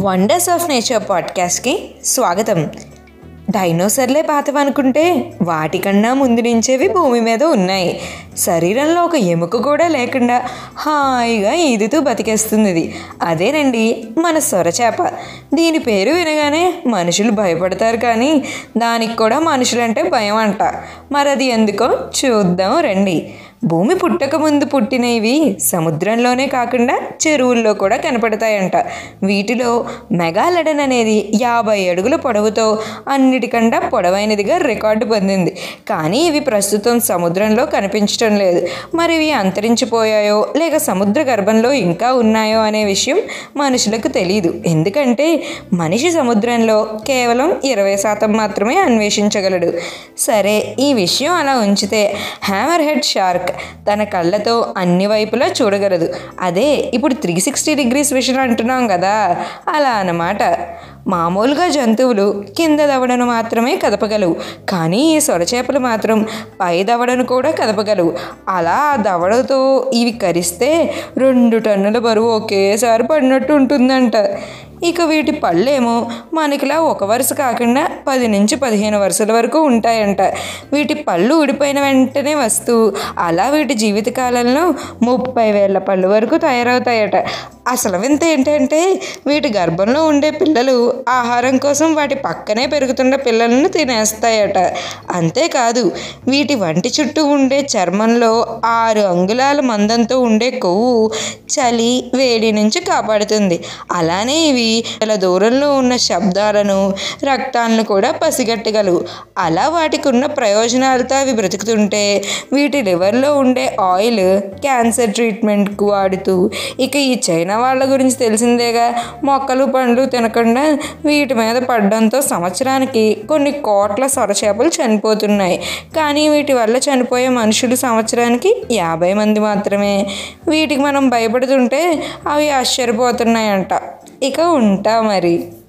wonders of nature పాడ్కాస్ట్కి స్వాగతం డైనోసర్లే పాతవనుకుంటే వాటికన్నా ముందు నుంచేవి భూమి మీద ఉన్నాయి శరీరంలో ఒక ఎముక కూడా లేకుండా హాయిగా ఈదుతూ బతికేస్తుంది ఇది అదేనండి మన సొరచేప దీని పేరు వినగానే మనుషులు భయపడతారు కానీ దానికి కూడా మనుషులంటే భయం అంట మరి అది ఎందుకో చూద్దాం రండి భూమి పుట్టక ముందు పుట్టినవి సముద్రంలోనే కాకుండా చెరువుల్లో కూడా కనపడతాయంట వీటిలో మెగాలడన్ అనేది యాభై అడుగుల పొడవుతో అన్నిటికంటే పొడవైనదిగా రికార్డు పొందింది కానీ ఇవి ప్రస్తుతం సముద్రంలో కనిపించడం లేదు మరి ఇవి అంతరించిపోయాయో లేక సముద్ర గర్భంలో ఇంకా ఉన్నాయో అనే విషయం మనుషులకు తెలియదు ఎందుకంటే మనిషి సముద్రంలో కేవలం ఇరవై శాతం మాత్రమే అన్వేషించగలడు సరే ఈ విషయం అలా ఉంచితే హ్యామర్ హెడ్ షార్క్ తన కళ్ళతో అన్ని వైపులా చూడగలదు అదే ఇప్పుడు త్రీ సిక్స్టీ డిగ్రీస్ విషన్ అంటున్నాం కదా అలా అన్నమాట మామూలుగా జంతువులు కింద దవడను మాత్రమే కదపగలవు కానీ ఈ సొరచేపలు మాత్రం పై దవడను కూడా కదపగలవు అలా ఆ దవడతో ఇవి కరిస్తే రెండు టన్నుల బరువు ఒకేసారి పడినట్టు ఉంటుందంట ఇక వీటి పళ్ళేమో మనకిలా ఒక వరుస కాకుండా పది నుంచి పదిహేను వరుసల వరకు ఉంటాయంట వీటి పళ్ళు ఊడిపోయిన వెంటనే వస్తూ అలా వీటి జీవితకాలంలో ముప్పై వేల పళ్ళు వరకు తయారవుతాయట అసలు వింత ఏంటంటే వీటి గర్భంలో ఉండే పిల్లలు ఆహారం కోసం వాటి పక్కనే పెరుగుతున్న పిల్లలను తినేస్తాయట అంతేకాదు వీటి వంటి చుట్టూ ఉండే చర్మంలో ఆరు అంగుళాల మందంతో ఉండే కొవ్వు చలి వేడి నుంచి కాపాడుతుంది అలానే ఇవి చాలా దూరంలో ఉన్న శబ్దాలను రక్తాలను కూడా పసిగట్టగలవు అలా వాటికి ఉన్న ప్రయోజనాలతో అవి బ్రతుకుతుంటే వీటి లివర్లో ఉండే ఆయిల్ క్యాన్సర్ ట్రీట్మెంట్కు వాడుతూ ఇక ఈ చైనా వాళ్ళ గురించి తెలిసిందేగా మొక్కలు పండ్లు తినకుండా వీటి మీద పడడంతో సంవత్సరానికి కొన్ని కోట్ల సొరచేపలు చనిపోతున్నాయి కానీ వీటి వల్ల చనిపోయే మనుషులు సంవత్సరానికి యాభై మంది మాత్రమే వీటికి మనం భయపడుతుంటే అవి ఆశ్చర్యపోతున్నాయంట ఇక ఉంటా మరి